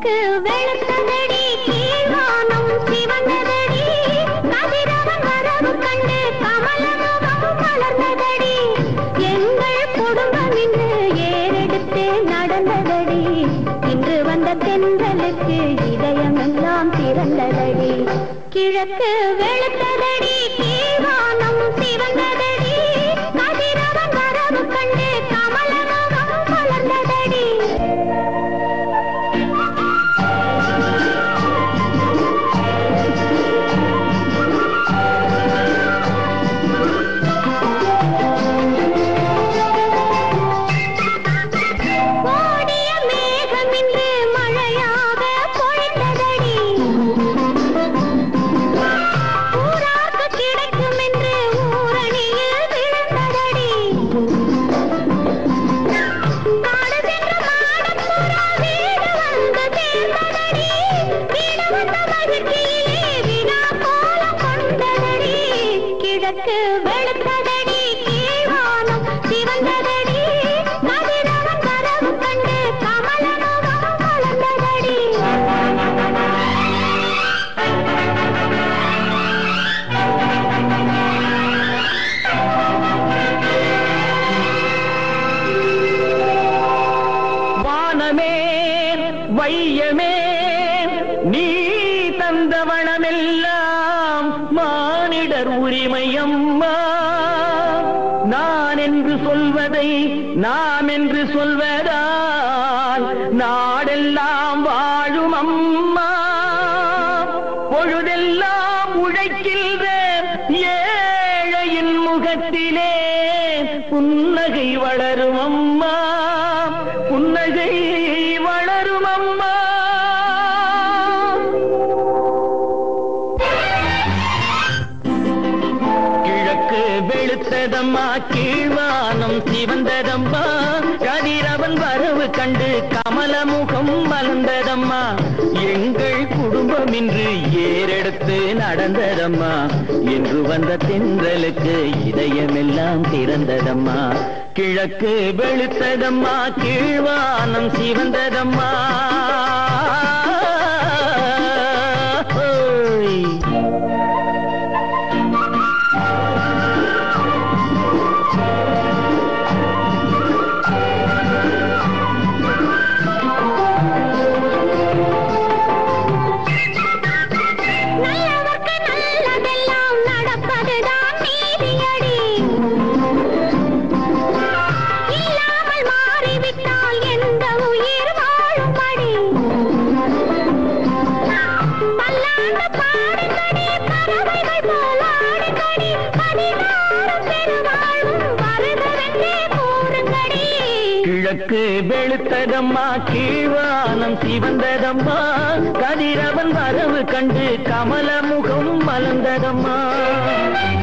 கிழக்கு வெளுத்ததடி கீழ்வானம் சிவந்ததடி கதிரவன் வரவு கண்டு கமலமுகம் மலர்ந்ததடி எங்கள் குடும்பம் இன்று ஏறெடுத்து நடந்ததடி இன்று வந்த தென்றலுக்கு இதயம் எல்லாம் திறந்ததடி கிழக்கு வெளுத்ததடி கீழ்வானம் சிவந்ததடி கதிரவன் வரவு கண்டு கமலமுகம் மலர்ந்ததடி கோடிய மேகம் இன்று மழையாக பொழிந்ததடி ஊரார்க்கு கிடைக்கும் என்று ஊரணியில் விழுந்ததடி காடு சென்று மாடப்புறா வீடு வந்து சேர்ந்ததடி வீடு வந்த மகிழ்ச்சியிலே விழா கோலம் கொண்டதடி கிழக்கு வெளுத்ததடி கீழ்வானம் சிவந்ததடி கதிரவன் வரவு கண்டு கமலமுகம் வளர்ந்ததடி வானமே வையமே நீ தந்த வளமெல்லாம் மானிடர் உரிமை அம்மா நான் என்று சொல்வதை நாம் என்று சொல்வதால் நாடெல்லாம் வாழும் அம்மா பொழுதெல்லாம் உழைக்கின்ற ஏழையின் முகத்திலே புன்னகை வளரும் அம்மா புன்னகை வளரும் அம்மா கிழக்கு வெளுத்ததம்மா கீழ்வானம் சிவந்ததம்மா கதிரவன் வரவு கண்டு கமலமுகம் மலர்ந்ததம்மா எங்கள் குடும்பம் இன்று ஏறெடுத்து நடந்ததம்மா என்று வந்த தென்றலுக்கு இதயமெல்லாம் திறந்ததம்மா கிழக்கு வெளுத்ததம்மா கீழ்வானம் சிவந்ததம்மா ஹோய். நல்லவர்க்கு நல்லதெல்லாம் நடப்பதுதான் நீதியடி இல்லாமல் மாறிவிட்டால் எந்த உயிர் வாழும்படி பல்லாண்டு பாடுங்கடி பறவைகள் போல் ஆடுங்கடி பதினாறும் பெருவாழும் வருகவென்றே கூறுங்கடி கிழக்கு வெளுத்ததம்மா கீழ்வானம் சிவந்ததம்மா கதிரவன் வரவு கண்டு கமலமுகம் மலர்ந்ததம்மா